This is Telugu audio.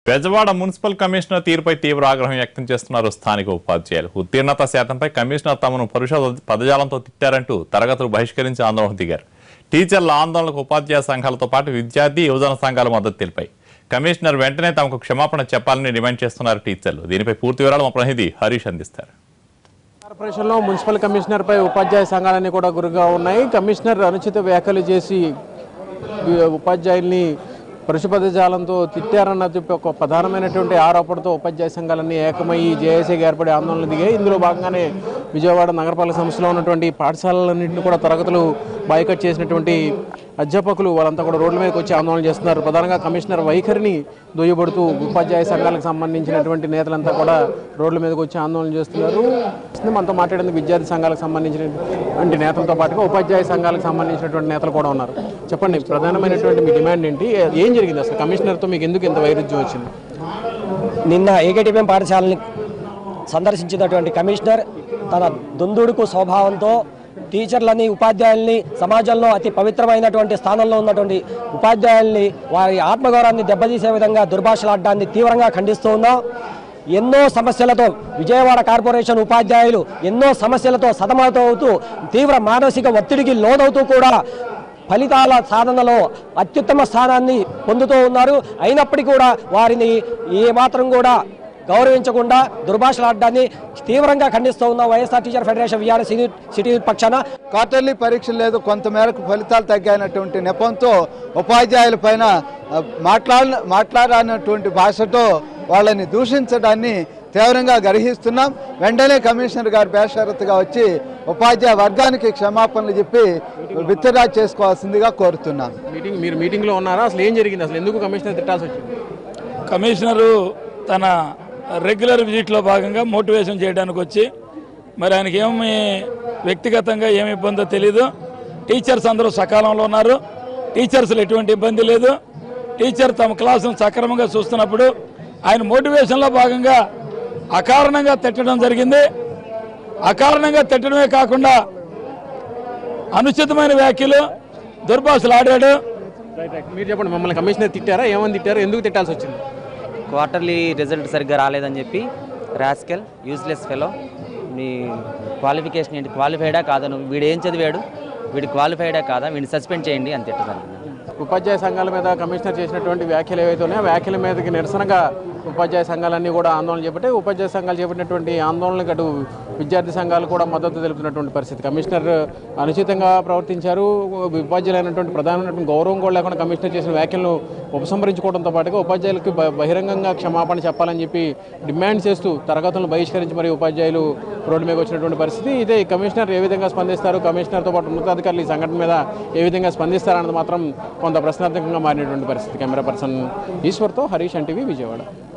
బెజవాడ మున్సిపల్ కమిషనర్ తీరుపై తీవ్ర ఆగ్రహం వ్యక్తం చేస్తున్నారు స్థానిక ఉపాధ్యాయులు ఉత్తీర్ణత శాతంపై కమిషనర్ తమను పరుష పదజాలంతో తిట్టారంటూ తరగతులు బహిష్కరించి ఆందోళన దిగారు టీచర్ల ఆందోళనకు ఉపాధ్యాయ సంఘాలతో పాటు విద్యార్థి యువజన సంఘాలు మద్దతు తెలిపాయి కమిషనర్ వెంటనే తమకు క్షమాపణ చెప్పాలని డిమాండ్ చేస్తున్నారు టీచర్లు దీనిపై పూర్తి వివరాలు మా ప్రతినిధి హరీష్ అందిస్తారు కార్పొరేషన్లో మున్సిపల్ కమిషనర్పై ఉపాధ్యాయ సంఘాలన్నీ కూడా గురుగా ఉన్నాయి కమిషనర్ అనుచిత వ్యాఖ్యలు చేసి వి- ఉపాధ్యాయుల్ని పరుషపదజాలంతో తిట్టారన్న చెప్పి ఒక ప్రధానమైనటువంటి ఆరోపణతో ఉపాధ్యాయ సంఘాలన్నీ ఏకమయ్యి జేఏసీగా ఏర్పడి ఆందోళన దిగాయి ఇందులో భాగంగానే విజయవాడ నగరపాలక సంస్థలో ఉన్నటువంటి పాఠశాలలన్నింటినీ కూడా తరగతులు బాయ్కట్ చేసినటువంటి అధ్యాపకులు వాళ్ళంతా కూడా రోడ్ల మీదకి వచ్చి ఆందోళన చేస్తున్నారు ప్రధానంగా కమిషనర్ వైఖరిని దుయ్యబడుతూ ఉపాధ్యాయ సంఘాలకు సంబంధించినటువంటి నేతలంతా కూడా రోడ్ల మీదకి వచ్చి ఆందోళన చేస్తున్నారు మనతో మాట్లాడేందుకు విద్యార్థి సంఘాలకు సంబంధించినటువంటి నేతలతో పాటుగా ఉపాధ్యాయ సంఘాలకు సంబంధించినటువంటి నేతలు కూడా ఉన్నారు చెప్పండి ప్రధానమైనటువంటి మీ డిమాండ్ ఏంటి ఏం జరిగింది అసలు కమిషనర్తో మీకు ఎందుకు ఇంత వైరుధ్యం వచ్చింది నిన్న ఏకేటీఎం పాఠశాలని సందర్శించినటువంటి కమిషనర్ తన దుందుడుకు స్వభావంతో టీచర్లని ఉపాధ్యాయుల్ని సమాజంలో అతి పవిత్రమైనటువంటి స్థానంలో ఉన్నటువంటి ఉపాధ్యాయుల్ని వారి ఆత్మగౌరవాన్ని దెబ్బతీసే విధంగా దుర్భాషలాడడాన్ని తీవ్రంగా ఖండిస్తూ ఉన్నాం ఎన్నో సమస్యలతో విజయవాడ కార్పొరేషన్ ఉపాధ్యాయులు ఎన్నో సమస్యలతో సతమతమవుతూ తీవ్ర మానసిక ఒత్తిడికి లోనవుతూ కూడా ఫలితాల సాధనలో అత్యుత్తమ స్థానాన్ని పొందుతూ ఉన్నారు అయినప్పటికీ కూడా వారిని ఏమాత్రం కూడా గౌరవించకుండా దుర్భాషలాడడాన్ని తీవ్రంగా ఖండిస్తూ ఉన్న వైఎస్ఆర్ టీచర్ ఫెడరేషన్ విఆర్ సిటీ సిటీ పక్షాన క్వార్టర్లీ పరీక్షలు లేదు కొంతమేరకు ఫలితాలు తగ్గినటువంటి నెపంతో ఉపాధ్యాయుల పైన ఆ, మాట్లాడ మాట్లాడనటువంటి భాషతో వాళ్ళని దూషించడాన్ని తీవ్రంగా గర్హిస్తున్నాం వెంటనే కమిషనర్ గారు బేషరతుగా వచ్చి ఉపాధ్యాయ వర్గానికి క్షమాపణలు చెప్పి విత్డ్రా చేసుకోవాల్సిందిగా కోరుతున్నాం మీటింగ్ మీరు మీటింగ్లో ఉన్నారా అసలు ఏం జరిగింది అసలు ఎందుకు కమిషనర్ తిట్టాల్సి వచ్చింది కమిషనరు తన రెగ్యులర్ విజిట్లో భాగంగా మోటివేషన్ చేయడానికి వచ్చి మరి ఆయనకి ఏమి వ్యక్తిగతంగా ఏమి ఇబ్బందో తెలీదు టీచర్స్ అందరూ సకాలంలో ఉన్నారు టీచర్స్లో ఎటువంటి ఇబ్బంది లేదు టీచర్ తమ క్లాసును సక్రమంగా చూస్తున్నప్పుడు ఆయన మోటివేషన్లో భాగంగా అకారణంగా తిట్టడం జరిగింది అకారణంగా తిట్టడమే కాకుండా అనుచితమైన వ్యాఖ్యలు దుర్భాషలు ఆడాడు రైట్ రైట్ మీరు చెప్పండి మమ్మల్ని కమిషనర్ తిట్టారా ఏమని తిట్టారు ఎందుకు తిట్టాల్సి వచ్చింది క్వార్టర్లీ రిజల్ట్ సరిగ్గా రాలేదని చెప్పి రాస్కెల్ యూస్లెస్ ఫెలో మీ క్వాలిఫికేషన్ ఏంటి క్వాలిఫైడా కాదా నువ్వు వీడు ఏం చదివాడు వీడు క్వాలిఫైడా కాదా వీడిని సస్పెండ్ చేయండి అని తిట్టదండి ఉపాధ్యాయ సంఘాల మీద కమిషనర్ చేసినటువంటి వ్యాఖ్యలు ఏవైతే ఉన్నాయో ఆ వ్యాఖ్యల మీదకి నిరసనగా ఉపాధ్యాయ సంఘాలన్నీ కూడా ఆందోళన చేపట్టాయి ఉపాధ్యాయ సంఘాలు చేపట్టినటువంటి ఆందోళనకు అటు విద్యార్థి సంఘాలు కూడా మద్దతు తెలుపుతున్నటువంటి పరిస్థితి కమిషనర్ అనుచితంగా ప్రవర్తించారు ఉపాధ్యాయులైనటువంటి ప్రధానమైనటువంటి గౌరవం కూడా లేకుండా కమిషనర్ చేసిన వ్యాఖ్యలను ఉపసంహరించుకోవడంతో పాటుగా ఉపాధ్యాయులకు బ- బహిరంగంగా క్షమాపణ చెప్పాలని చెప్పి డిమాండ్ చేస్తూ తరగతులను బహిష్కరించి మరి ఉపాధ్యాయులు రోడ్డు మీద వచ్చినటువంటి పరిస్థితి ఇదే ఈ కమిషనర్ ఏ విధంగా స్పందిస్తారు కమిషనర్తో పాటు ఉన్నతాధికారులు ఈ సంఘటన మీద ఏ విధంగా స్పందిస్తారన్నది మాత్రం కొంత ప్రశ్నార్థకంగా మారినటువంటి పరిస్థితి కెమెరా పర్సన్ ఈశ్వర్తో హరీష్ ఎన్టీవీ విజయవాడ